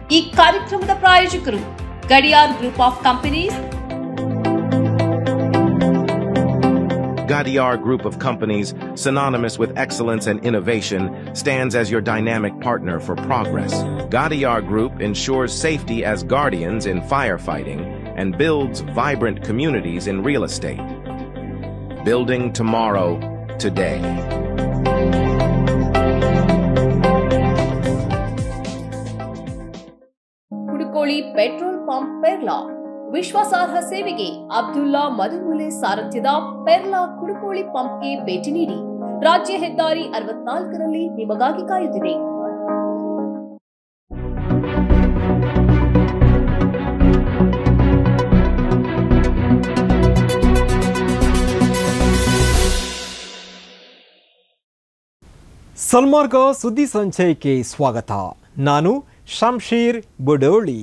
ಈ ಕಾರ್ಯಕ್ರಮದ ಪ್ರಾಯೋಜಕರು Gadiar group of companies Gadiar Group of Companies, synonymous with excellence and innovation, stands as your dynamic partner for progress. Gadiar Group ensures safety as guardians in firefighting and builds vibrant communities in real estate. Building tomorrow, today. Kudukoli petrol pump Perla ವಿಶ್ವಾಸಾರ್ಹ ಸೇವೆಗೆ ಅಬ್ದುಲ್ಲಾ ಮಧುಮೂಲೆ ಸಾರಥ್ಯದ ಪೆರ್ಲಾ ಕುಡುಕೋಳಿ ಪಂಪ್ಗೆ ಭೇಟಿ ನೀಡಿ ರಾಜ್ಯ ಹೆದ್ದಾರಿ ಅರವತ್ನಾಲ್ಕರಲ್ಲಿ ನಿಮಗಾಗಿ ಕಾಯುತ್ತಿದೆ ಸಲ್ಮಾರ್ಗ ಸುದ್ದಿ ಸಂಚಯಕ್ಕೆ ಸ್ವಾಗತ ನಾನು ಶಂಶೀರ್ ಬುಡೋಳಿ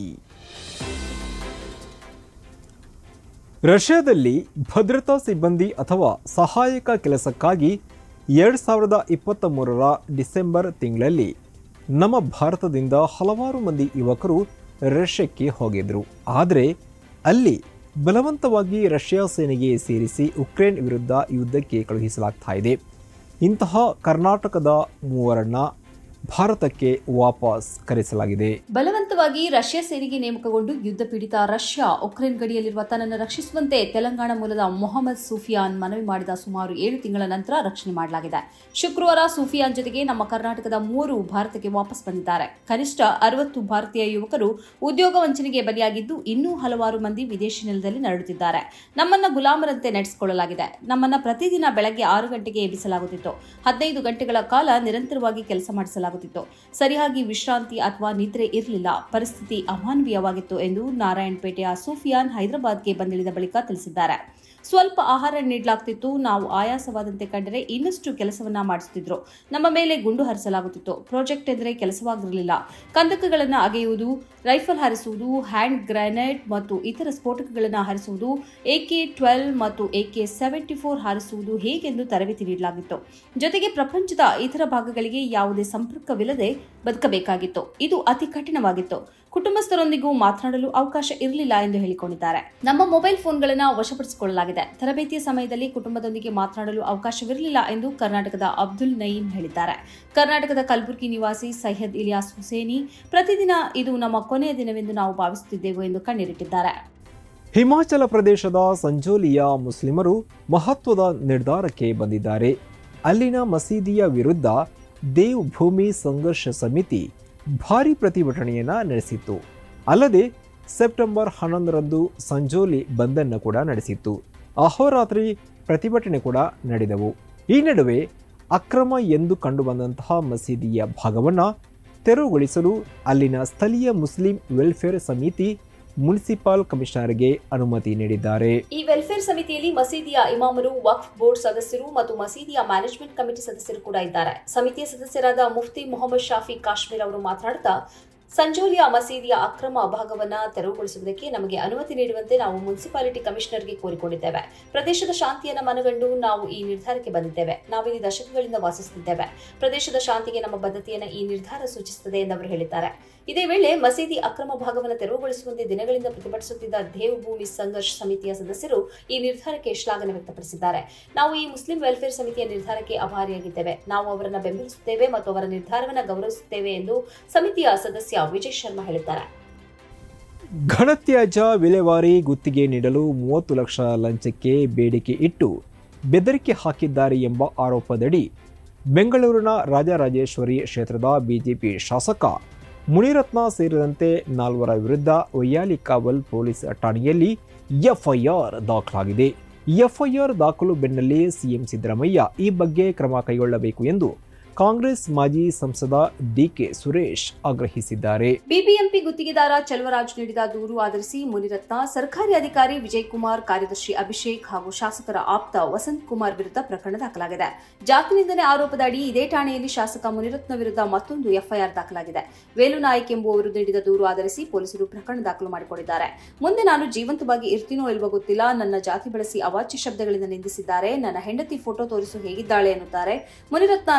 ರಷ್ಯಾದಲ್ಲಿ ಭದ್ರತಾ ಸಿಬ್ಬಂದಿ ಅಥವಾ ಸಹಾಯಕ ಕೆಲಸಕ್ಕಾಗಿ ಎರಡು ಸಾವಿರದ ಇಪ್ಪತ್ತ ಮೂರರ ಡಿಸೆಂಬರ್ ತಿಂಗಳಲ್ಲಿ ನಮ್ಮ ಭಾರತದಿಂದ ಹಲವಾರು ಮಂದಿ ಯುವಕರು ರಷ್ಯಕ್ಕೆ ಹೋಗಿದ್ರು ಆದರೆ ಅಲ್ಲಿ ಬಲವಂತವಾಗಿ ರಷ್ಯಾ ಸೇನೆಗೆ ಸೇರಿಸಿ ಉಕ್ರೇನ್ ವಿರುದ್ಧ ಯುದ್ಧಕ್ಕೆ ಕಳುಹಿಸಲಾಗ್ತಾ ಇದೆ ಇಂತಹ ಕರ್ನಾಟಕದ ಮೂವರನ್ನ ಭಾರತಕ್ಕೆ ವಾಪಸ್ ಕರೆಸಲಾಗಿದೆ ಬಲವಂತವಾಗಿ ರಷ್ಯಾ ಸೇನೆಗೆ ನೇಮಕಗೊಂಡು ಯುದ್ಧ ಪೀಡಿತ ರಷ್ಯಾ ಉಕ್ರೇನ್ ಗಡಿಯಲ್ಲಿರುವ ತನ್ನನ್ನು ರಕ್ಷಿಸುವಂತೆ ತೆಲಂಗಾಣ ಮೂಲದ ಮೊಹಮ್ಮದ್ ಸೂಫಿಯಾನ್ ಮನವಿ ಮಾಡಿದ ಸುಮಾರು ಏಳು ತಿಂಗಳ ನಂತರ ರಕ್ಷಣೆ ಮಾಡಲಾಗಿದೆ ಶುಕ್ರವಾರ ಸೂಫಿಯಾನ್ ಜೊತೆಗೆ ನಮ್ಮ ಕರ್ನಾಟಕದ ಮೂವರು ಭಾರತಕ್ಕೆ ವಾಪಸ್ ಬಂದಿದ್ದಾರೆ ಕನಿಷ್ಠ ಅರವತ್ತು ಭಾರತೀಯ ಯುವಕರು ಉದ್ಯೋಗ ವಂಚನೆಗೆ ಬಲಿಯಾಗಿದ್ದು ಇನ್ನೂ ಹಲವಾರು ಮಂದಿ ವಿದೇಶಿ ನೆಲದಲ್ಲಿ ನರಳುತ್ತಿದ್ದಾರೆ ನಮ್ಮನ್ನ ಗುಲಾಮರಂತೆ ನಡೆಸಿಕೊಳ್ಳಲಾಗಿದೆ ನಮ್ಮನ್ನ ಪ್ರತಿದಿನ ಬೆಳಗ್ಗೆ ಆರು ಗಂಟೆಗೆ ಎಬ್ಬಿಸಲಾಗುತ್ತಿತ್ತು ಹದಿನೈದು ಗಂಟೆಗಳ ಕಾಲ ನಿರಂತರವಾಗಿ ಕೆಲಸ ಮಾಡಿಸಲಾಗುತ್ತಿತ್ತು ಸರಿಯಾಗಿ ವಿಶ್ರಾಂತಿ ಅಥವಾ ನಿದ್ರೆ ಇರಲಿಲ್ಲ ಪರಿಸ್ಥಿತಿ ಅಮಾನವೀಯವಾಗಿತ್ತು ಎಂದು ನಾರಾಯಣಪೇಟೆಯ ಸೂಫಿಯಾನ್ ಹೈದರಾಬಾದ್ಗೆ ಬಂದಿಳಿದ ಬಳಿಕ ತಿಳಿಸಿದ್ದಾರೆ ಸ್ವಲ್ಪ ಆಹಾರ ನೀಡಲಾಗ್ತಿತ್ತು ನಾವು ಆಯಾಸವಾದಂತೆ ಕಂಡರೆ ಇನ್ನಷ್ಟು ಕೆಲಸವನ್ನ ಮಾಡಿಸುತ್ತಿದ್ರು ನಮ್ಮ ಮೇಲೆ ಗುಂಡು ಹರಿಸಲಾಗುತ್ತಿತ್ತು ಪ್ರಾಜೆಕ್ಟ್ ಎಂದರೆ ಕೆಲಸವಾಗಿರಲಿಲ್ಲ ಕಂದಕಗಳನ್ನು ಅಗೆಯುವುದು ರೈಫಲ್ ಹಾರಿಸುವುದು ಹ್ಯಾಂಡ್ ಗ್ರೆನೇಡ್ ಮತ್ತು ಇತರ ಸ್ಫೋಟಕಗಳನ್ನು ಹಾರಿಸುವುದು ಎಕೆ ಟ್ವೆಲ್ ಮತ್ತು ಎಕೆ ಸೆವೆಂಟಿ ಫೋರ್ ಹಾರಿಸುವುದು ಹೇಗೆಂದು ತರಬೇತಿ ನೀಡಲಾಗಿತ್ತು ಜೊತೆಗೆ ಪ್ರಪಂಚದ ಇತರ ಭಾಗಗಳಿಗೆ ಯಾವುದೇ ಸಂಪರ್ಕವಿಲ್ಲದೆ ಬದುಕಬೇಕಾಗಿತ್ತು ಇದು ಅತಿ ಕಠಿಣವಾಗಿತ್ತು ಕುಟುಂಬಸ್ಥರೊಂದಿಗೂ ಮಾತನಾಡಲು ಅವಕಾಶ ಇರಲಿಲ್ಲ ಎಂದು ಹೇಳಿಕೊಂಡಿದ್ದಾರೆ ನಮ್ಮ ಮೊಬೈಲ್ ಫೋನ್ಗಳನ್ನು ವಶಪಡಿಸಿಕೊಳ್ಳಲಾಗಿದೆ ತರಬೇತಿಯ ಸಮಯದಲ್ಲಿ ಕುಟುಂಬದೊಂದಿಗೆ ಮಾತನಾಡಲು ಅವಕಾಶವಿರಲಿಲ್ಲ ಎಂದು ಕರ್ನಾಟಕದ ಅಬ್ದುಲ್ ನಯೀಂ ಹೇಳಿದ್ದಾರೆ ಕರ್ನಾಟಕದ ಕಲಬುರಗಿ ನಿವಾಸಿ ಸೈಯದ್ ಇಲಿಯಾಸ್ ಹುಸೇನಿ ಪ್ರತಿದಿನ ಇದು ನಮ್ಮ ಕೊನೆಯ ದಿನವೆಂದು ನಾವು ಭಾವಿಸುತ್ತಿದ್ದೆವು ಎಂದು ಕಣ್ಣೀರಿಟ್ಟಿದ್ದಾರೆ ಹಿಮಾಚಲ ಪ್ರದೇಶದ ಸಂಜೋಲಿಯ ಮುಸ್ಲಿಮರು ಮಹತ್ವದ ನಿರ್ಧಾರಕ್ಕೆ ಬಂದಿದ್ದಾರೆ ಅಲ್ಲಿನ ಮಸೀದಿಯ ವಿರುದ್ಧ ದೇವ್ ಭೂಮಿ ಸಂಘರ್ಷ ಸಮಿತಿ ಭಾರಿ ಪ್ರತಿಭಟನೆಯನ್ನ ನಡೆಸಿತ್ತು ಅಲ್ಲದೆ ಸೆಪ್ಟೆಂಬರ್ ಹನ್ನೊಂದರಂದು ಸಂಜೋಲಿ ಬಂದನ್ನು ಕೂಡ ನಡೆಸಿತ್ತು ಅಹೋರಾತ್ರಿ ಪ್ರತಿಭಟನೆ ಕೂಡ ನಡೆದವು ಈ ನಡುವೆ ಅಕ್ರಮ ಎಂದು ಕಂಡುಬಂದಂತಹ ಮಸೀದಿಯ ಭಾಗವನ್ನು ತೆರವುಗೊಳಿಸಲು ಅಲ್ಲಿನ ಸ್ಥಳೀಯ ಮುಸ್ಲಿಂ ವೆಲ್ಫೇರ್ ಸಮಿತಿ ಮುನ್ಸಿಪಲ್ ಕಮಿಷನರ್ಗೆ ಅನುಮತಿ ನೀಡಿದ್ದಾರೆ ಈ ವೆಲ್ಫೇರ್ ಸಮಿತಿಯಲ್ಲಿ ಮಸೀದಿಯ ಇಮಾಮರು ವಕ್ಫ್ ಬೋರ್ಡ್ ಸದಸ್ಯರು ಮತ್ತು ಮಸೀದಿಯ ಮ್ಯಾನೇಜ್ಮೆಂಟ್ ಕಮಿಟಿ ಸದಸ್ಯರು ಕೂಡ ಇದ್ದಾರೆ ಸಮಿತಿಯ ಸದಸ್ಯರಾದ ಮುಫ್ತಿ ಮೊಹಮ್ಮದ್ ಶಾಫಿ ಕಾಶ್ಮೀರ್ ಅವರು ಮಾತನಾಡುತ್ತಾ ಸಂಜೋಲಿಯ ಮಸೀದಿಯ ಅಕ್ರಮ ಭಾಗವನ್ನ ತೆರವುಗೊಳಿಸುವುದಕ್ಕೆ ನಮಗೆ ಅನುಮತಿ ನೀಡುವಂತೆ ನಾವು ಮುನ್ಸಿಪಾಲಿಟಿ ಕಮಿಷನರ್ಗೆ ಕೋರಿಕೊಂಡಿದ್ದೇವೆ ಪ್ರದೇಶದ ಶಾಂತಿಯನ್ನ ಮನಗಂಡು ನಾವು ಈ ನಿರ್ಧಾರಕ್ಕೆ ಬಂದಿದ್ದೇವೆ ನಾವಿಲ್ಲಿ ದಶಕಗಳಿಂದ ವಾಸಿಸುತ್ತಿದ್ದೇವೆ ಪ್ರದೇಶದ ಶಾಂತಿಗೆ ನಮ್ಮ ಬದ್ಧತೆಯನ್ನ ಈ ನಿರ್ಧಾರ ಸೂಚಿಸುತ್ತದೆ ಎಂದು ಅವರು ಹೇಳಿದ್ದಾರೆ ಇದೇ ವೇಳೆ ಮಸೀದಿ ಅಕ್ರಮ ಭಾಗವನ್ನು ತೆರವುಗೊಳಿಸುವಂತೆ ದಿನಗಳಿಂದ ಪ್ರತಿಭಟಿಸುತ್ತಿದ್ದ ದೇವ್ ಭೂಮಿ ಸಂಘರ್ಷ ಸಮಿತಿಯ ಸದಸ್ಯರು ಈ ನಿರ್ಧಾರಕ್ಕೆ ಶ್ಲಾಘನೆ ವ್ಯಕ್ತಪಡಿಸಿದ್ದಾರೆ ನಾವು ಈ ಮುಸ್ಲಿಂ ವೆಲ್ಫೇರ್ ಸಮಿತಿಯ ನಿರ್ಧಾರಕ್ಕೆ ಆಭಾರಿಯಾಗಿದ್ದೇವೆ ನಾವು ಅವರನ್ನು ಬೆಂಬಲಿಸುತ್ತೇವೆ ಮತ್ತು ಅವರ ನಿರ್ಧಾರವನ್ನು ಗೌರವಿಸುತ್ತೇವೆ ಎಂದು ಸಮಿತಿಯ ಸದಸ್ಯ ವಿಜಯ್ ಶರ್ಮಾ ಹೇಳಿದ್ದಾರೆ ಘನತ್ಯಾಜ್ಯ ವಿಲೇವಾರಿ ಗುತ್ತಿಗೆ ನೀಡಲು ಮೂವತ್ತು ಲಕ್ಷ ಲಂಚಕ್ಕೆ ಬೇಡಿಕೆ ಇಟ್ಟು ಬೆದರಿಕೆ ಹಾಕಿದ್ದಾರೆ ಎಂಬ ಆರೋಪದಡಿ ಬೆಂಗಳೂರಿನ ರಾಜರಾಜೇಶ್ವರಿ ಕ್ಷೇತ್ರದ ಬಿಜೆಪಿ ಶಾಸಕ ಮುನಿರತ್ನ ಸೇರಿದಂತೆ ನಾಲ್ವರ ವಿರುದ್ಧ ವೈಯಾಲಿಕಾವಲ್ ಪೊಲೀಸ್ ಠಾಣೆಯಲ್ಲಿ ಎಫ್ಐಆರ್ ದಾಖಲಾಗಿದೆ ಎಫ್ಐಆರ್ ದಾಖಲು ಬೆನ್ನಲ್ಲೇ ಸಿಎಂ ಸಿದ್ದರಾಮಯ್ಯ ಈ ಬಗ್ಗೆ ಕ್ರಮ ಕೈಗೊಳ್ಳಬೇಕು ಎಂದು ಕಾಂಗ್ರೆಸ್ ಮಾಜಿ ಸಂಸದ ಡಿಕೆ ಸುರೇಶ್ ಆಗ್ರಹಿಸಿದ್ದಾರೆ ಬಿಬಿಎಂಪಿ ಗುತ್ತಿಗೆದಾರ ಚಲುವರಾಜ್ ನೀಡಿದ ದೂರು ಆಧರಿಸಿ ಮುನಿರತ್ನ ಸರ್ಕಾರಿ ಅಧಿಕಾರಿ ವಿಜಯ್ ಕುಮಾರ್ ಕಾರ್ಯದರ್ಶಿ ಅಭಿಷೇಕ್ ಹಾಗೂ ಶಾಸಕರ ಆಪ್ತ ವಸಂತ್ ಕುಮಾರ್ ವಿರುದ್ಧ ಪ್ರಕರಣ ದಾಖಲಾಗಿದೆ ಜಾತಿ ನಿಂದನೆ ಆರೋಪದ ಅಡಿ ಇದೇ ಠಾಣೆಯಲ್ಲಿ ಶಾಸಕ ಮುನಿರತ್ನ ವಿರುದ್ಧ ಮತ್ತೊಂದು ಎಫ್ಐಆರ್ ದಾಖಲಾಗಿದೆ ವೇಲು ನಾಯಕ್ ಎಂಬುವವರು ನೀಡಿದ ದೂರು ಆಧರಿಸಿ ಪೊಲೀಸರು ಪ್ರಕರಣ ದಾಖಲು ಮಾಡಿಕೊಂಡಿದ್ದಾರೆ ಮುಂದೆ ನಾನು ಜೀವಂತವಾಗಿ ಇರ್ತೀನೋ ಇಲ್ವೋ ಗೊತ್ತಿಲ್ಲ ನನ್ನ ಜಾತಿ ಬಳಸಿ ಅವಾಚ್ಯ ಶಬ್ದಗಳಿಂದ ನಿಂದಿಸಿದ್ದಾರೆ ನನ್ನ ಹೆಂಡತಿ ಫೋಟೋ ತೋರಿಸು ಹೇಗಿದ್ದಾಳೆ ಎನ್ನುತ್ತಾರೆ ಮುನಿರತ್ನ ನನ್ನ ಹೆಂಡತಿ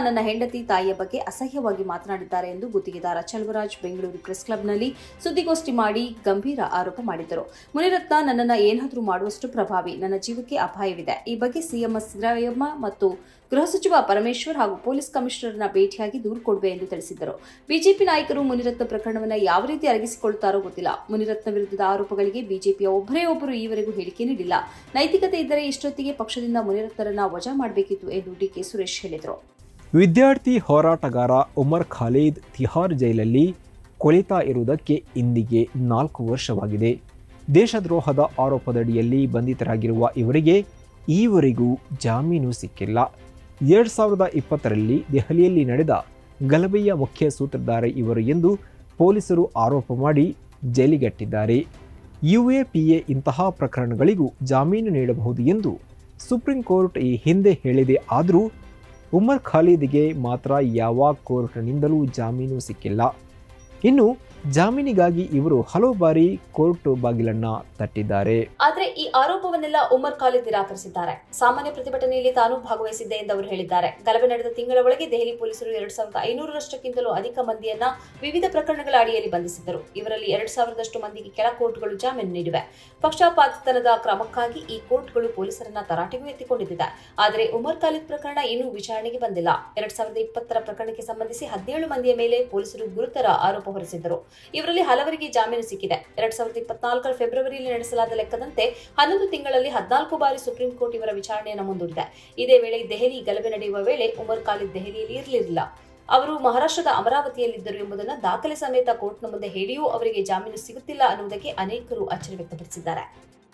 ಹೆಂಡತಿ ತಾಯಿಯ ಬಗ್ಗೆ ಅಸಹ್ಯವಾಗಿ ಮಾತನಾಡಿದ್ದಾರೆ ಎಂದು ಗುತ್ತಿಗೆದಾರ ಚಲವರಾಜ್ ಬೆಂಗಳೂರು ಪ್ರೆಸ್ ಕ್ಲಬ್ನಲ್ಲಿ ಸುದ್ದಿಗೋಷ್ಠಿ ಮಾಡಿ ಗಂಭೀರ ಆರೋಪ ಮಾಡಿದ್ದರು ಮುನಿರತ್ನ ನನ್ನನ್ನ ಏನಾದರೂ ಮಾಡುವಷ್ಟು ಪ್ರಭಾವಿ ನನ್ನ ಜೀವಕ್ಕೆ ಅಪಾಯವಿದೆ ಈ ಬಗ್ಗೆ ಸಿಎಂ ಸಿದ್ದರಾಮಯ್ಯ ಮತ್ತು ಗೃಹ ಸಚಿವ ಪರಮೇಶ್ವರ್ ಹಾಗೂ ಪೊಲೀಸ್ ಕಮಿಷನರ್ನ ಭೇಟಿಯಾಗಿ ದೂರು ಕೊಡುವೆ ಎಂದು ತಿಳಿಸಿದ್ದರು ಬಿಜೆಪಿ ನಾಯಕರು ಮುನಿರತ್ನ ಪ್ರಕರಣವನ್ನು ಯಾವ ರೀತಿ ಅರಗಿಸಿಕೊಳ್ಳುತ್ತಾರೋ ಗೊತ್ತಿಲ್ಲ ಮುನಿರತ್ನ ವಿರುದ್ಧದ ಆರೋಪಗಳಿಗೆ ಬಿಜೆಪಿಯ ಒಬ್ಬರೇ ಒಬ್ಬರು ಈವರೆಗೂ ಹೇಳಿಕೆ ನೀಡಿಲ್ಲ ನೈತಿಕತೆ ಇದ್ದರೆ ಇಷ್ಟೊತ್ತಿಗೆ ಪಕ್ಷದಿಂದ ಮುನಿರತ್ನರನ್ನ ವಜಾ ಮಾಡಬೇಕಿತ್ತು ಎಂದು ಡಿಕೆ ಸುರೇಶ್ ಹೇಳಿದರು ವಿದ್ಯಾರ್ಥಿ ಹೋರಾಟಗಾರ ಉಮರ್ ಖಾಲಿದ್ ತಿಹಾರ್ ಜೈಲಲ್ಲಿ ಕೊಳಿತಾ ಇರುವುದಕ್ಕೆ ಇಂದಿಗೆ ನಾಲ್ಕು ವರ್ಷವಾಗಿದೆ ದೇಶದ್ರೋಹದ ಆರೋಪದಡಿಯಲ್ಲಿ ಬಂಧಿತರಾಗಿರುವ ಇವರಿಗೆ ಈವರೆಗೂ ಜಾಮೀನು ಸಿಕ್ಕಿಲ್ಲ ಎರಡು ಸಾವಿರದ ಇಪ್ಪತ್ತರಲ್ಲಿ ದೆಹಲಿಯಲ್ಲಿ ನಡೆದ ಗಲಭೆಯ ಮುಖ್ಯ ಸೂತ್ರಧಾರ ಇವರು ಎಂದು ಪೊಲೀಸರು ಆರೋಪ ಮಾಡಿ ಜೈಲಿಗಟ್ಟಿದ್ದಾರೆ ಯುಎಪಿಎ ಇಂತಹ ಪ್ರಕರಣಗಳಿಗೂ ಜಾಮೀನು ನೀಡಬಹುದು ಎಂದು ಸುಪ್ರೀಂ ಕೋರ್ಟ್ ಈ ಹಿಂದೆ ಹೇಳಿದೆ ಆದರೂ ಉಮರ್ ಖಾಲಿದ್ಗೆ ಮಾತ್ರ ಯಾವ ಕೋರ್ಟ್ನಿಂದಲೂ ಜಾಮೀನು ಸಿಕ್ಕಿಲ್ಲ ಇನ್ನು ಜಾಮೀನಿಗಾಗಿ ಇವರು ಹಲವು ಬಾರಿ ಕೋರ್ಟ್ ಬಾಗಿಲನ್ನ ತಟ್ಟಿದ್ದಾರೆ ಆದರೆ ಈ ಆರೋಪವನ್ನೆಲ್ಲ ಉಮರ್ ಖಾಲಿದ್ ನಿರಾಕರಿಸಿದ್ದಾರೆ ಸಾಮಾನ್ಯ ಪ್ರತಿಭಟನೆಯಲ್ಲಿ ತಾನು ಭಾಗವಹಿಸಿದ್ದೆ ಎಂದು ಅವರು ಹೇಳಿದ್ದಾರೆ ಗಲಭೆ ನಡೆದ ತಿಂಗಳ ಒಳಗೆ ದೆಹಲಿ ಪೊಲೀಸರು ಎರಡ್ ಸಾವಿರದ ಐನೂರರಷ್ಟಕ್ಕಿಂತಲೂ ಅಧಿಕ ಮಂದಿಯನ್ನ ವಿವಿಧ ಪ್ರಕರಣಗಳ ಅಡಿಯಲ್ಲಿ ಬಂಧಿಸಿದ್ದರು ಇವರಲ್ಲಿ ಎರಡ್ ಸಾವಿರದಷ್ಟು ಮಂದಿಗೆ ಕೆಳ ಕೋರ್ಟ್ಗಳು ಜಾಮೀನು ನೀಡಿವೆ ಪಕ್ಷಪಾತತನದ ಕ್ರಮಕ್ಕಾಗಿ ಈ ಕೋರ್ಟ್ಗಳು ಪೊಲೀಸರನ್ನ ತರಾಟೆಗೂ ಎತ್ತಿಕೊಂಡಿದ್ದಿದೆ ಆದರೆ ಉಮರ್ ಖಾಲಿದ್ ಪ್ರಕರಣ ಇನ್ನೂ ವಿಚಾರಣೆಗೆ ಬಂದಿಲ್ಲ ಎರಡ್ ಸಾವಿರದ ಇಪ್ಪತ್ತರ ಪ್ರಕರಣಕ್ಕೆ ಸಂಬಂಧಿಸಿ ಹದಿನೇಳು ಮಂದಿಯ ಮೇಲೆ ಪೊಲೀಸರು ಗುರುತರ ಆರೋಪ ಹೊರಿಸಿದ್ದರು ಇವರಲ್ಲಿ ಹಲವರಿಗೆ ಜಾಮೀನು ಸಿಕ್ಕಿದೆ ಎರಡ್ ಸಾವಿರದ ಇಪ್ಪತ್ನಾಲ್ಕರ ಫೆಬ್ರವರಿಯಲ್ಲಿ ನಡೆಸಲಾದ ಲೆಕ್ಕದಂತೆ ಹನ್ನೊಂದು ತಿಂಗಳಲ್ಲಿ ಹದಿನಾಲ್ಕು ಬಾರಿ ಸುಪ್ರೀಂ ಕೋರ್ಟ್ ಇವರ ವಿಚಾರಣೆಯನ್ನು ಮುಂದೂಡಿದೆ ಇದೇ ವೇಳೆ ದೆಹಲಿ ಗಲಭೆ ನಡೆಯುವ ವೇಳೆ ಉಮರ್ ಖಾಲಿದ್ ದೆಹಲಿಯಲ್ಲಿ ಇರಲಿಲ್ಲ ಅವರು ಮಹಾರಾಷ್ಟ್ರದ ಅಮರಾವತಿಯಲ್ಲಿದ್ದರು ಎಂಬುದನ್ನು ದಾಖಲೆ ಸಮೇತ ಕೋರ್ಟ್ನ ಮುಂದೆ ಹೇಳಿಯೂ ಅವರಿಗೆ ಜಾಮೀನು ಸಿಗುತ್ತಿಲ್ಲ ಅನ್ನುವುದಕ್ಕೆ ಅನೇಕರು ಅಚ್ಚರಿ ವ್ಯಕ್ತಪಡಿಸಿದ್ದಾರೆ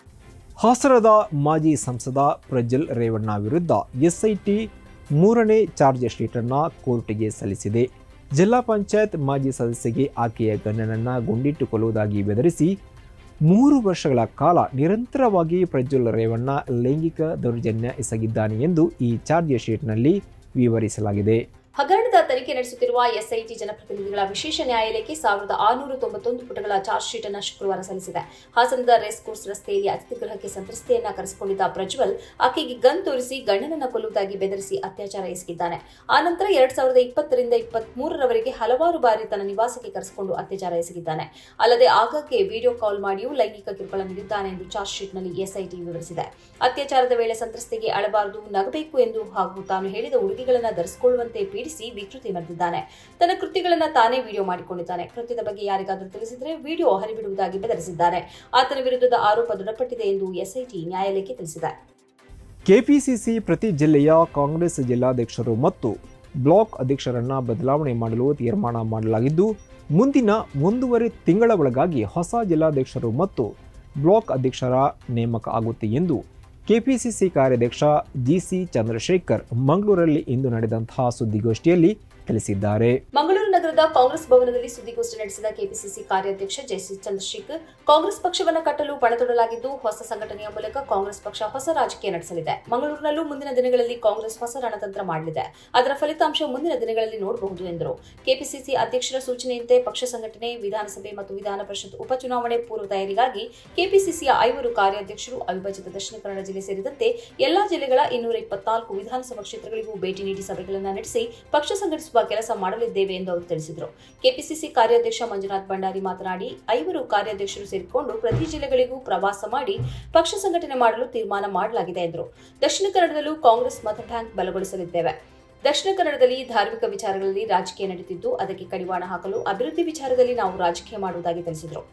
ಹಾಸನದ ಮಾಜಿ ಸಂಸದ ಪ್ರಜ್ವಲ್ ರೇವಣ್ಣ ವಿರುದ್ಧ ಎಸ್ಐಟಿ ಮೂರನೇ ಚಾರ್ಜ್ ಶೀಟನ್ನು ಕೋರ್ಟ್ಗೆ ಸಲ್ಲಿಸಿದೆ ಜಿಲ್ಲಾ ಪಂಚಾಯತ್ ಮಾಜಿ ಸದಸ್ಯಗೆ ಆಕೆಯ ಗಂಡನನ್ನ ಗುಂಡಿಟ್ಟುಕೊಳ್ಳುವುದಾಗಿ ಬೆದರಿಸಿ ಮೂರು ವರ್ಷಗಳ ಕಾಲ ನಿರಂತರವಾಗಿ ಪ್ರಜ್ವಲ್ ರೇವಣ್ಣ ಲೈಂಗಿಕ ದೌರ್ಜನ್ಯ ಎಸಗಿದ್ದಾನೆ ಎಂದು ಈ ಚಾರ್ಜ್ ಶೀಟ್ನಲ್ಲಿ ವಿವರಿಸಲಾಗಿದೆ ಹಗರಣದ ತನಿಖೆ ನಡೆಸುತ್ತಿರುವ ಎಸ್ಐಟಿ ಜನಪ್ರತಿನಿಧಿಗಳ ವಿಶೇಷ ನ್ಯಾಯಾಲಯಕ್ಕೆ ಸಾವಿರದ ಆರುನೂರ ತೊಂಬತ್ತೊಂದು ಪುಟಗಳ ಚಾರ್ಜ್ ಶೀಟ್ ಅನ್ನು ಶುಕ್ರವಾರ ಸಲ್ಲಿಸಿದೆ ಹಾಸನದ ರೇಸ್ ಕೋರ್ಸ್ ರಸ್ತೆಯಲ್ಲಿ ಅತಿಥಿ ಗೃಹಕ್ಕೆ ಸಂತ್ರಸ್ತೆಯನ್ನ ಕರೆಸಿಕೊಂಡಿದ್ದ ಪ್ರಜ್ವಲ್ ಆಕೆಗೆ ಗನ್ ತೋರಿಸಿ ಗಂಡನನ್ನ ಕೊಲ್ಲುವುದಾಗಿ ಬೆದರಿಸಿ ಅತ್ಯಾಚಾರ ಎಸಗಿದ್ದಾನೆ ಆನಂತರ ಎರಡ್ ಸಾವಿರದ ಇಪ್ಪತ್ತರಿಂದ ಇಪ್ಪತ್ತ್ ಮೂರರವರೆಗೆ ಹಲವಾರು ಬಾರಿ ತನ್ನ ನಿವಾಸಕ್ಕೆ ಕರೆಸಿಕೊಂಡು ಅತ್ಯಾಚಾರ ಎಸಗಿದ್ದಾನೆ ಅಲ್ಲದೆ ಆಗಾಗ್ಗೆ ವಿಡಿಯೋ ಕಾಲ್ ಮಾಡಿಯೂ ಲೈಂಗಿಕ ಕಿರುಕುಳ ನೀಡಿದ್ದಾನೆ ಎಂದು ಚಾರ್ಜ್ ಶೀಟ್ನಲ್ಲಿ ಎಸ್ಐಟಿ ವಿವರಿಸಿದೆ ಅತ್ಯಾಚಾರದ ವೇಳೆ ಸಂತ್ರಸ್ತೆಗೆ ಅಳಬಾರದು ನಗಬೇಕು ಎಂದು ಹಾಗೂ ತಾನು ಹೇಳಿದ ಉಡುಗೆಗಳನ್ನು ಧರಿಸಿಕೊಳ್ಳುವಂತೆ ಪೀಡಿಸಿ ವಿಕೃತಿ ಮೆರೆದಿದ್ದಾನೆ ತನ್ನ ಕೃತ್ಯಗಳನ್ನು ತಾನೇ ವಿಡಿಯೋ ಮಾಡಿಕೊಂಡಿದ್ದಾನೆ ಕೃತ್ಯದ ಬಗ್ಗೆ ಯಾರಿಗಾದರೂ ತಿಳಿಸಿದರೆ ವಿಡಿಯೋ ಹರಿಬಿಡುವುದಾಗಿ ಬೆದರಿಸಿದ್ದಾನೆ ಆತನ ವಿರುದ್ಧದ ಆರೋಪ ದೃಢಪಟ್ಟಿದೆ ಎಂದು ಎಸ್ಐಟಿ ನ್ಯಾಯಾಲಯಕ್ಕೆ ತಿಳಿಸಿದೆ ಕೆಪಿಸಿಸಿ ಪ್ರತಿ ಜಿಲ್ಲೆಯ ಕಾಂಗ್ರೆಸ್ ಜಿಲ್ಲಾಧ್ಯಕ್ಷರು ಮತ್ತು ಬ್ಲಾಕ್ ಅಧ್ಯಕ್ಷರನ್ನ ಬದಲಾವಣೆ ಮಾಡಲು ತೀರ್ಮಾನ ಮಾಡಲಾಗಿದ್ದು ಮುಂದಿನ ಒಂದೂವರೆ ತಿಂಗಳ ಒಳಗಾಗಿ ಹೊಸ ಜಿಲ್ಲಾಧ್ಯಕ್ಷರು ಮತ್ತು ಬ್ಲಾಕ್ ಅಧ್ಯಕ್ಷರ ನೇಮಕ ಆಗುತ್ತೆ ಎಂದು ಕೆಪಿಸಿಸಿ ಕಾರ್ಯಾಧ್ಯಕ್ಷ ಜಿಸಿ ಚಂದ್ರಶೇಖರ್ ಮಂಗಳೂರಲ್ಲಿ ಇಂದು ನಡೆದಂತಹ ಸುದ್ದಿಗೋಷ್ಠಿಯಲ್ಲಿ ತಿಳಿಸಿದ್ದಾರೆ ಮಂಗಳೂರು ನಗರದ ಕಾಂಗ್ರೆಸ್ ಭವನದಲ್ಲಿ ಸುದ್ದಿಗೋಷ್ಠಿ ನಡೆಸಿದ ಕೆಪಿಸಿಸಿ ಕಾರ್ಯಾಧ್ಯಕ್ಷ ಜೆಸಿ ಚಂದ್ರಶೇಖರ್ ಕಾಂಗ್ರೆಸ್ ಪಕ್ಷವನ್ನ ಕಟ್ಟಲು ಪಣತೊಡಲಾಗಿದ್ದು ಹೊಸ ಸಂಘಟನೆಯ ಮೂಲಕ ಕಾಂಗ್ರೆಸ್ ಪಕ್ಷ ಹೊಸ ರಾಜಕೀಯ ನಡೆಸಲಿದೆ ಮಂಗಳೂರಿನಲ್ಲೂ ಮುಂದಿನ ದಿನಗಳಲ್ಲಿ ಕಾಂಗ್ರೆಸ್ ಹೊಸ ರಣತಂತ್ರ ಮಾಡಲಿದೆ ಅದರ ಫಲಿತಾಂಶ ಮುಂದಿನ ದಿನಗಳಲ್ಲಿ ನೋಡಬಹುದು ಎಂದರು ಕೆಪಿಸಿಸಿ ಅಧ್ಯಕ್ಷರ ಸೂಚನೆಯಂತೆ ಪಕ್ಷ ಸಂಘಟನೆ ವಿಧಾನಸಭೆ ಮತ್ತು ವಿಧಾನ ಪರಿಷತ್ ಉಪಚುನಾವಣೆ ಪೂರ್ವ ತಯಾರಿಗಾಗಿ ಕೆಪಿಸಿಸಿಯ ಐವರು ಕಾರ್ಯಾಧ್ಯಕ್ಷರು ಅವಿಭಜಿತ ದಕ್ಷಿಣ ಕನ್ನಡ ಜಿಲ್ಲೆ ಸೇರಿದಂತೆ ಎಲ್ಲಾ ಜಿಲ್ಲೆಗಳ ಇನ್ನೂರ ಇಪ್ಪತ್ನಾಲ್ಕು ವಿಧಾನಸಭಾ ಕ್ಷೇತ್ರಗಳಿಗೂ ಭೇಟಿ ನೀಡಿ ಸಭೆಗಳನ್ನು ನಡೆಸಿ ಪಕ್ಷ ಸಂಘಟಿಸುವ ಕೆಲಸ ಮಾಡಲಿದ್ದೇವೆ ಎಂದು ಅವರು ತಿಳಿಸಿದರು ಕೆಪಿಸಿಸಿ ಕಾರ್ಯಾಧ್ಯಕ್ಷ ಮಂಜುನಾಥ್ ಭಂಡಾರಿ ಮಾತನಾಡಿ ಐವರು ಕಾರ್ಯಾಧ್ಯಕ್ಷರು ಸೇರಿಕೊಂಡು ಪ್ರತಿ ಜಿಲ್ಲೆಗಳಿಗೂ ಪ್ರವಾಸ ಮಾಡಿ ಪಕ್ಷ ಸಂಘಟನೆ ಮಾಡಲು ತೀರ್ಮಾನ ಮಾಡಲಾಗಿದೆ ಎಂದರು ದಕ್ಷಿಣ ಕನ್ನಡದಲ್ಲೂ ಕಾಂಗ್ರೆಸ್ ಮತ ಬ್ಯಾಂಕ್ ಬಲಗೊಳಿಸಲಿದ್ದೇವೆ ದಕ್ಷಿಣ ಕನ್ನಡದಲ್ಲಿ ಧಾರ್ಮಿಕ ವಿಚಾರಗಳಲ್ಲಿ ರಾಜಕೀಯ ನಡೆದಿದ್ದು ಅದಕ್ಕೆ ಕಡಿವಾಣ ಹಾಕಲು ಅಭಿವೃದ್ಧಿ ವಿಚಾರದಲ್ಲಿ ನಾವು ರಾಜಕೀಯ ಮಾಡುವುದಾಗಿ ತಿಳಿಸಿದರು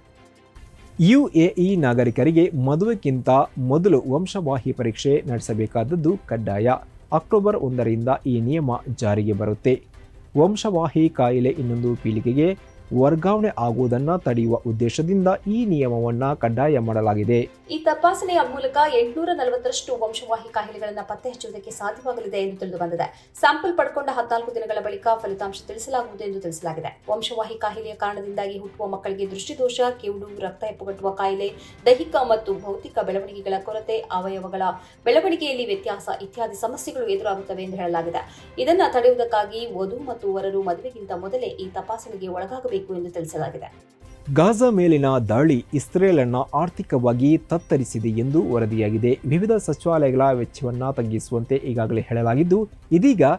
ಯುಎಇ ನಾಗರಿಕರಿಗೆ ಮದುವೆಗಿಂತ ಮೊದಲು ವಂಶವಾಹಿ ಪರೀಕ್ಷೆ ನಡೆಸಬೇಕಾದದ್ದು ಕಡ್ಡಾಯ ಅಕ್ಟೋಬರ್ ಒಂದರಿಂದ ಈ ನಿಯಮ ಜಾರಿಗೆ ಬರುತ್ತೆ ವಂಶವಾಹಿ ಕಾಯಿಲೆ ಇನ್ನೊಂದು ಪೀಳಿಗೆಗೆ ವರ್ಗಾವಣೆ ಆಗುವುದನ್ನು ತಡೆಯುವ ಉದ್ದೇಶದಿಂದ ಈ ನಿಯಮವನ್ನು ಕಡ್ಡಾಯ ಮಾಡಲಾಗಿದೆ ಈ ತಪಾಸಣೆಯ ಮೂಲಕ ಎಂಟುನೂರ ನಲವತ್ತರಷ್ಟು ವಂಶವಾಹಿ ಕಾಯಿಲೆಗಳನ್ನು ಪತ್ತೆ ಹಚ್ಚುವುದಕ್ಕೆ ಸಾಧ್ಯವಾಗಲಿದೆ ಎಂದು ತಿಳಿದು ಬಂದಿದೆ ಸ್ಯಾಂಪಲ್ ಪಡ್ಕೊಂಡ ಹದಿನಾಲ್ಕು ದಿನಗಳ ಬಳಿಕ ಫಲಿತಾಂಶ ತಿಳಿಸಲಾಗುವುದು ಎಂದು ತಿಳಿಸಲಾಗಿದೆ ವಂಶವಾಹಿ ಕಾಯಿಲೆಯ ಕಾರಣದಿಂದಾಗಿ ಹುಟ್ಟುವ ಮಕ್ಕಳಿಗೆ ದೃಷ್ಟಿದೋಷ ಕಿವುಡು ರಕ್ತ ಹೆಪ್ಪುಗಟ್ಟುವ ಕಾಯಿಲೆ ದೈಹಿಕ ಮತ್ತು ಭೌತಿಕ ಬೆಳವಣಿಗೆಗಳ ಕೊರತೆ ಅವಯವಗಳ ಬೆಳವಣಿಗೆಯಲ್ಲಿ ವ್ಯತ್ಯಾಸ ಇತ್ಯಾದಿ ಸಮಸ್ಯೆಗಳು ಎದುರಾಗುತ್ತವೆ ಎಂದು ಹೇಳಲಾಗಿದೆ ಇದನ್ನು ತಡೆಯುವುದಕ್ಕಾಗಿ ವಧು ಮತ್ತು ವರರು ಮದುವೆಗಿಂತ ಮೊದಲೇ ಈ ತಪಾಸಣೆಗೆ ಒಳಗಾಗಬೇಕು ಎಂದು ತಿಳಿಸಲಾಗಿದೆ ಗಾಜಾ ಮೇಲಿನ ದಾಳಿ ಇಸ್ರೇಲ್ ಅನ್ನು ಆರ್ಥಿಕವಾಗಿ ತತ್ತರಿಸಿದೆ ಎಂದು ವರದಿಯಾಗಿದೆ ವಿವಿಧ ಸಚಿವಾಲಯಗಳ ವೆಚ್ಚವನ್ನು ತಗ್ಗಿಸುವಂತೆ ಈಗಾಗಲೇ ಹೇಳಲಾಗಿದ್ದು ಇದೀಗ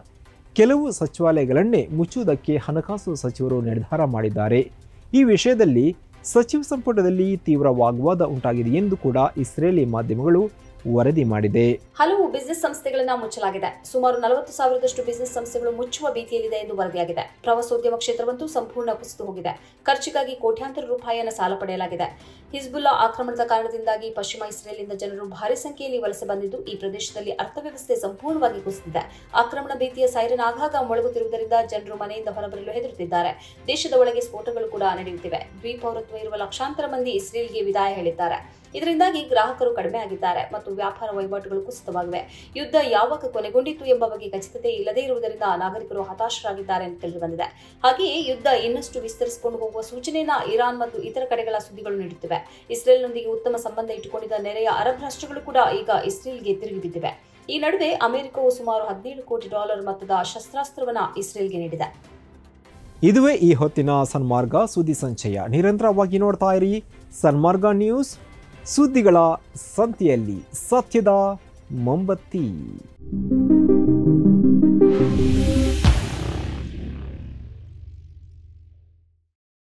ಕೆಲವು ಸಚಿವಾಲಯಗಳನ್ನೇ ಮುಚ್ಚುವುದಕ್ಕೆ ಹಣಕಾಸು ಸಚಿವರು ನಿರ್ಧಾರ ಮಾಡಿದ್ದಾರೆ ಈ ವಿಷಯದಲ್ಲಿ ಸಚಿವ ಸಂಪುಟದಲ್ಲಿ ತೀವ್ರ ವಾಗ್ವಾದ ಉಂಟಾಗಿದೆ ಎಂದು ಕೂಡ ಇಸ್ರೇಲಿ ಮಾಧ್ಯಮಗಳು ವರದಿ ಮಾಡಿದೆ ಹಲವು ಬಿಸಿನೆಸ್ ಸಂಸ್ಥೆಗಳನ್ನ ಮುಚ್ಚಲಾಗಿದೆ ಸುಮಾರು ನಲವತ್ತು ಸಾವಿರದಷ್ಟು ಬಿಸಿನೆಸ್ ಸಂಸ್ಥೆಗಳು ಮುಚ್ಚುವ ಭೀತಿಯಲ್ಲಿದೆ ಎಂದು ವರದಿಯಾಗಿದೆ ಪ್ರವಾಸೋದ್ಯಮ ಕ್ಷೇತ್ರವಂತೂ ಸಂಪೂರ್ಣ ಕುಸಿದು ಹೋಗಿದೆ ಖರ್ಚಿಗಾಗಿ ಕೋಟ್ಯಾಂತರ ರೂಪಾಯಿಯನ್ನು ಸಾಲ ಪಡೆಯಲಾಗಿದೆ ಹಿಜ್ಬುಲ್ಲಾ ಆಕ್ರಮಣದ ಕಾರಣದಿಂದಾಗಿ ಪಶ್ಚಿಮ ಇಸ್ರೇಲ್ನಿಂದ ಜನರು ಭಾರಿ ಸಂಖ್ಯೆಯಲ್ಲಿ ವಲಸೆ ಬಂದಿದ್ದು ಈ ಪ್ರದೇಶದಲ್ಲಿ ಅರ್ಥವ್ಯವಸ್ಥೆ ಸಂಪೂರ್ಣವಾಗಿ ಕುಸಿದಿದೆ ಆಕ್ರಮಣ ಭೀತಿಯ ಸೈರನ್ ಆಗಾಗ ಮೊಳಗುತ್ತಿರುವುದರಿಂದ ಜನರು ಮನೆಯಿಂದ ಹೊರಬರಲು ಹೆದರುತ್ತಿದ್ದಾರೆ ದೇಶದ ಒಳಗೆ ಸ್ಫೋಟಗಳು ಕೂಡ ನಡೆಯುತ್ತಿವೆ ದ್ವಿಪೌರತ್ವ ಇರುವ ಲಕ್ಷಾಂತರ ಮಂದಿ ಇಸ್ರೇಲ್ಗೆ ವಿದಾಯ ಹೇಳಿದ್ದಾರೆ ಇದರಿಂದಾಗಿ ಗ್ರಾಹಕರು ಕಡಿಮೆ ಆಗಿದ್ದಾರೆ ಮತ್ತು ವ್ಯಾಪಾರ ವಹಿವಾಟುಗಳು ಕುಸಿತವಾಗಿವೆ ಯುದ್ಧ ಯಾವಾಗ ಕೊನೆಗೊಂಡಿತು ಎಂಬ ಬಗ್ಗೆ ಖಚಿತತೆ ಇಲ್ಲದೇ ಇರುವುದರಿಂದ ನಾಗರಿಕರು ಹತಾಶರಾಗಿದ್ದಾರೆ ಎಂದು ತಿಳಿದುಬಂದಿದೆ ಹಾಗೆಯೇ ಯುದ್ಧ ಇನ್ನಷ್ಟು ವಿಸ್ತರಿಸಿಕೊಂಡು ಹೋಗುವ ಸೂಚನೆಯನ್ನ ಇರಾನ್ ಮತ್ತು ಇತರ ಕಡೆಗಳ ಸುದ್ದಿಗಳು ನೀಡುತ್ತಿವೆ ಇಸ್ರೇಲ್ನೊಂದಿಗೆ ಉತ್ತಮ ಸಂಬಂಧ ಇಟ್ಟುಕೊಂಡಿದ್ದ ನೆರೆಯ ಅರಬ್ ರಾಷ್ಟ್ರಗಳು ಕೂಡ ಈಗ ಇಸ್ರೇಲ್ಗೆ ತಿರುಗಿ ಬಿದ್ದಿವೆ ಈ ನಡುವೆ ಅಮೆರಿಕವು ಸುಮಾರು ಹದಿನೇಳು ಕೋಟಿ ಡಾಲರ್ ಮೊತ್ತದ ಶಸ್ತ್ರಾಸ್ತ್ರವನ್ನ ಇಸ್ರೇಲ್ಗೆ ನೀಡಿದೆ ಇದುವೇ ಈ ಹೊತ್ತಿನ ಸನ್ಮಾರ್ಗ ಸುದ್ದಿ ಸಂಚಯ ನಿರಂತರವಾಗಿ ನೋಡ್ತಾ ಇರಿ ಸನ್ಮಾರ್ಗ ನ್ಯೂಸ್ ಸುದ್ದಿಗಳ ಸಂತೆಯಲ್ಲಿ ಸತ್ಯದ ಮೊಂಬತ್ತಿ